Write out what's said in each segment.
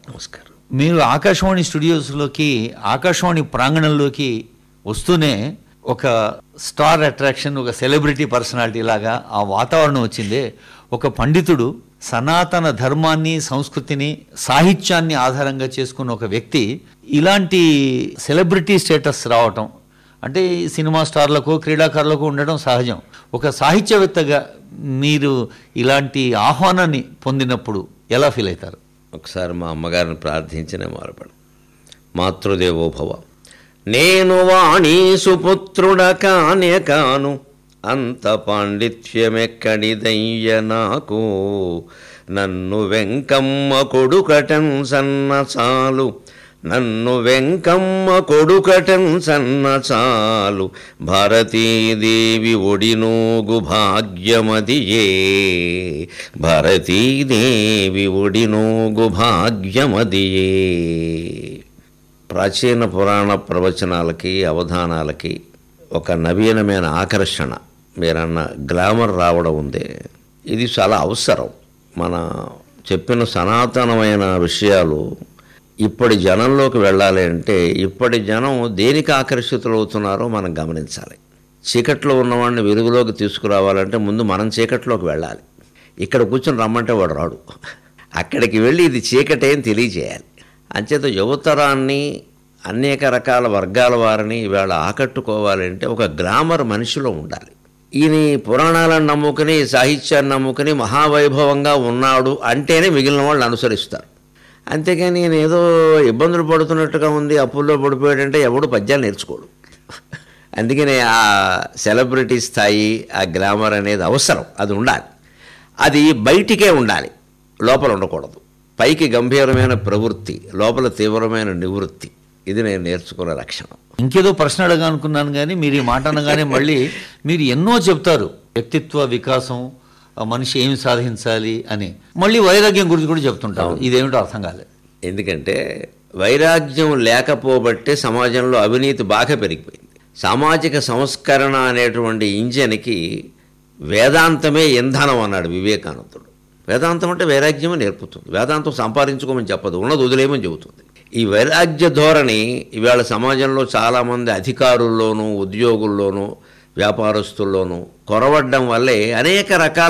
నమస్కారం మీరు ఆకాశవాణి స్టూడియోస్లోకి ఆకాశవాణి ప్రాంగణంలోకి వస్తూనే ఒక స్టార్ అట్రాక్షన్ ఒక సెలబ్రిటీ పర్సనాలిటీ లాగా ఆ వాతావరణం వచ్చిందే ఒక పండితుడు సనాతన ధర్మాన్ని సంస్కృతిని సాహిత్యాన్ని ఆధారంగా చేసుకున్న ఒక వ్యక్తి ఇలాంటి సెలబ్రిటీ స్టేటస్ రావటం అంటే ఈ సినిమా స్టార్లకు క్రీడాకారులకు ఉండడం సహజం ఒక సాహిత్యవేత్తగా మీరు ఇలాంటి ఆహ్వానాన్ని పొందినప్పుడు ఎలా ఫీల్ అవుతారు ఒకసారి మా అమ్మగారిని ప్రార్థించిన మొరపడు మాతృదేవో భవ నేను వాణి సుపుత్రుడ కానే కాను అంత పాండిత్యమెక్కడిదయ్య నాకు నన్ను వెంకమ్మ కొడుకటం సన్న చాలు నన్ను వెంకమ్మ కొడుకటం సన్న చాలు భారతీదేవి ఒడినోగు భాగ్యమదియే భారతీదేవి ఒడినోగు భాగ్యమదియే ప్రాచీన పురాణ ప్రవచనాలకి అవధానాలకి ఒక నవీనమైన ఆకర్షణ మీరన్న గ్లామర్ రావడం ఉంది ఇది చాలా అవసరం మన చెప్పిన సనాతనమైన విషయాలు ఇప్పటి జనంలోకి వెళ్ళాలి అంటే ఇప్పటి జనం దేనికి ఆకర్షితులవుతున్నారో మనం గమనించాలి చీకట్లో ఉన్నవాడిని వెలుగులోకి తీసుకురావాలంటే ముందు మనం చీకట్లోకి వెళ్ళాలి ఇక్కడ కూర్చొని రమ్మంటే వాడు రాడు అక్కడికి వెళ్ళి ఇది చీకటే అని తెలియజేయాలి అంచేత యువతరాన్ని అనేక రకాల వర్గాల వారిని ఇవాళ ఆకట్టుకోవాలంటే ఒక గ్రామర్ మనిషిలో ఉండాలి ఈయన ఈ పురాణాలను నమ్ముకుని ఈ సాహిత్యాన్ని నమ్ముకుని మహావైభవంగా ఉన్నాడు అంటేనే మిగిలిన వాళ్ళు అనుసరిస్తారు అంతేగాని నేను ఏదో ఇబ్బందులు పడుతున్నట్టుగా ఉంది అప్పుల్లో పడిపోయాడంటే ఎవడు పద్యాలు నేర్చుకోడు అందుకనే ఆ సెలబ్రిటీ స్థాయి ఆ గ్లామర్ అనేది అవసరం అది ఉండాలి అది బయటికే ఉండాలి లోపల ఉండకూడదు పైకి గంభీరమైన ప్రవృత్తి లోపల తీవ్రమైన నివృత్తి ఇది నేను నేర్చుకున్న లక్షణం ఇంకేదో ప్రశ్న అడగాలనుకున్నాను కానీ మీరు ఈ మాట అనగానే మళ్ళీ మీరు ఎన్నో చెప్తారు వ్యక్తిత్వ వికాసం ఆ మనిషి ఏమి సాధించాలి అని మళ్ళీ వైరాగ్యం గురించి కూడా చెప్తుంటారు ఇదేమిటో అర్థం కాలేదు ఎందుకంటే వైరాగ్యం లేకపోబట్టే సమాజంలో అవినీతి బాగా పెరిగిపోయింది సామాజిక సంస్కరణ అనేటువంటి ఇంజన్కి వేదాంతమే ఇంధనం అన్నాడు వివేకానందుడు వేదాంతం అంటే వైరాగ్యమే నేర్పుతుంది వేదాంతం సంపాదించుకోమని చెప్పదు ఉన్నది వదిలేయమని చెబుతుంది ఈ వైరాగ్య ధోరణి ఇవాళ సమాజంలో చాలామంది అధికారుల్లోనూ ఉద్యోగుల్లోనూ వ్యాపారస్తుల్లోనూ కొరవడ్డం వల్లే అనేక రకాల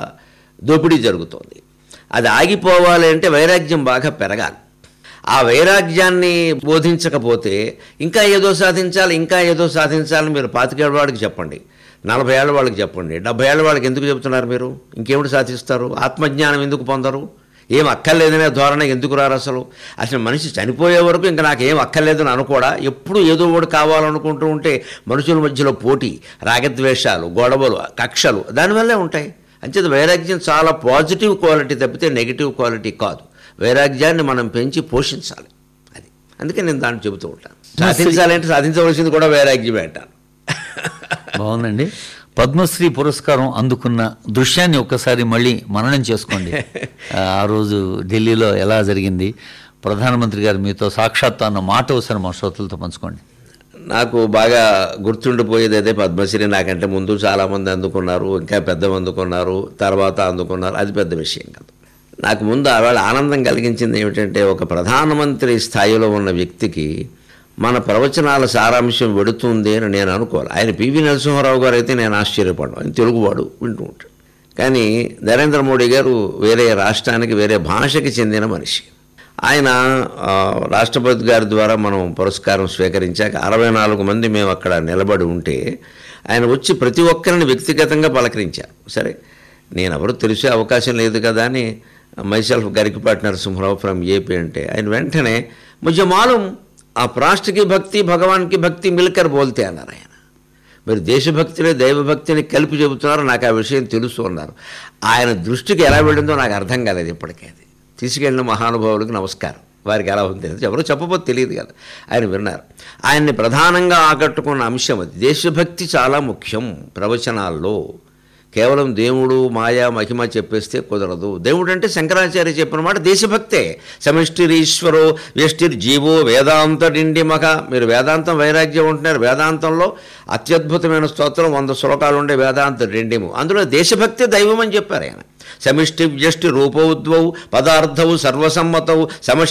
దోపిడీ జరుగుతోంది అది ఆగిపోవాలి అంటే వైరాగ్యం బాగా పెరగాలి ఆ వైరాగ్యాన్ని బోధించకపోతే ఇంకా ఏదో సాధించాలి ఇంకా ఏదో సాధించాలని మీరు పాతికేళ్ళ వాడికి చెప్పండి నలభై ఏళ్ళ వాళ్ళకి చెప్పండి డెబ్బై ఏళ్ళ వాళ్ళకి ఎందుకు చెప్తున్నారు మీరు ఇంకేమిటి సాధిస్తారు ఆత్మజ్ఞానం ఎందుకు పొందరు ఏం అక్కర్లేదనే ధోరణి ఎందుకు రారు అసలు అసలు మనిషి చనిపోయే వరకు ఇంకా నాకు ఏం అక్కర్లేదని అనుకోడా ఎప్పుడు ఏదో ఒకటి కావాలనుకుంటూ ఉంటే మనుషుల మధ్యలో పోటీ రాగద్వేషాలు గొడవలు కక్షలు దానివల్లే ఉంటాయి అంచేత వైరాగ్యం చాలా పాజిటివ్ క్వాలిటీ తప్పితే నెగిటివ్ క్వాలిటీ కాదు వైరాగ్యాన్ని మనం పెంచి పోషించాలి అది అందుకే నేను దాన్ని చెబుతూ ఉంటాను సాధించాలంటే సాధించవలసింది కూడా వైరాగ్యమే అంటాను బాగుందండి పద్మశ్రీ పురస్కారం అందుకున్న దృశ్యాన్ని ఒక్కసారి మళ్ళీ మననం చేసుకోండి ఆ రోజు ఢిల్లీలో ఎలా జరిగింది ప్రధానమంత్రి గారు మీతో సాక్షాత్తు అన్న మాట ఒకసారి మా శ్రోతలతో పంచుకోండి నాకు బాగా గుర్తుండిపోయేది అదే పద్మశ్రీ నాకంటే ముందు చాలామంది అందుకున్నారు ఇంకా పెద్దవి అందుకున్నారు తర్వాత అందుకున్నారు అది పెద్ద విషయం కాదు నాకు ముందు ఆవేళ ఆనందం కలిగించింది ఏమిటంటే ఒక ప్రధానమంత్రి స్థాయిలో ఉన్న వ్యక్తికి మన ప్రవచనాల సారాంశం వెడుతుంది అని నేను అనుకోవాలి ఆయన పివి నరసింహారావు గారు అయితే నేను ఆశ్చర్యపడ్డాను ఆయన తెలుగువాడు వింటూ ఉంటాడు కానీ నరేంద్ర మోడీ గారు వేరే రాష్ట్రానికి వేరే భాషకి చెందిన మనిషి ఆయన ఆ, రాష్ట్రపతి గారి ద్వారా మనం పురస్కారం స్వీకరించాక అరవై నాలుగు మంది మేము అక్కడ నిలబడి ఉంటే ఆయన వచ్చి ప్రతి ఒక్కరిని వ్యక్తిగతంగా పలకరించారు సరే నేను ఎవరు తెలిసే అవకాశం లేదు కదా అని myself Garikipati Narasimharao from AP అంటే ఆయన వెంటనే ముझे మాలూం ఆ రాష్ట్రకి భక్తి భగవాన్కి భక్తి మిల్కర్ బోల్తే అన్నారు ఆయన మీరు దేశభక్తిని దైవభక్తిని కలిపి చెబుతున్నారు నాకు ఆ విషయం తెలుసు అన్నారు ఆయన దృష్టికి ఎలా వెళ్ళిందో నాకు అర్థం కాలేదు ఇప్పటికే అది తీసుకెళ్ళిన మహానుభావులకు నమస్కారం వారికి ఎలా ఉంది తెలియదు ఎవరో చెప్పబోతే తెలియదు కదా ఆయన విన్నారు ఆయన్ని ప్రధానంగా ఆకట్టుకున్న అంశం అది దేశభక్తి చాలా ముఖ్యం ప్రవచనాల్లో కేవలం దేవుడు మాయా మహిమ చెప్పేస్తే కుదరదు దేవుడు అంటే శంకరాచార్య చెప్పిన మాట దేశభక్తే సమిష్టిరీశ్వరో వ్యష్టిర్ జీవో వేదాంత డిండిమక మీరు వేదాంతం వైరాగ్యం ఉంటున్నారు వేదాంతంలో అత్యద్భుతమైన స్తోత్రం వంద శ్లోకాలు ఉండే వేదాంత డిండిము అందులో దేశభక్తి దైవం అని చెప్పారు ఆయన సమిష్టి వ్యష్టి రూపౌద్వౌ పదార్థౌ సర్వసమ్మతౌ సమష్టి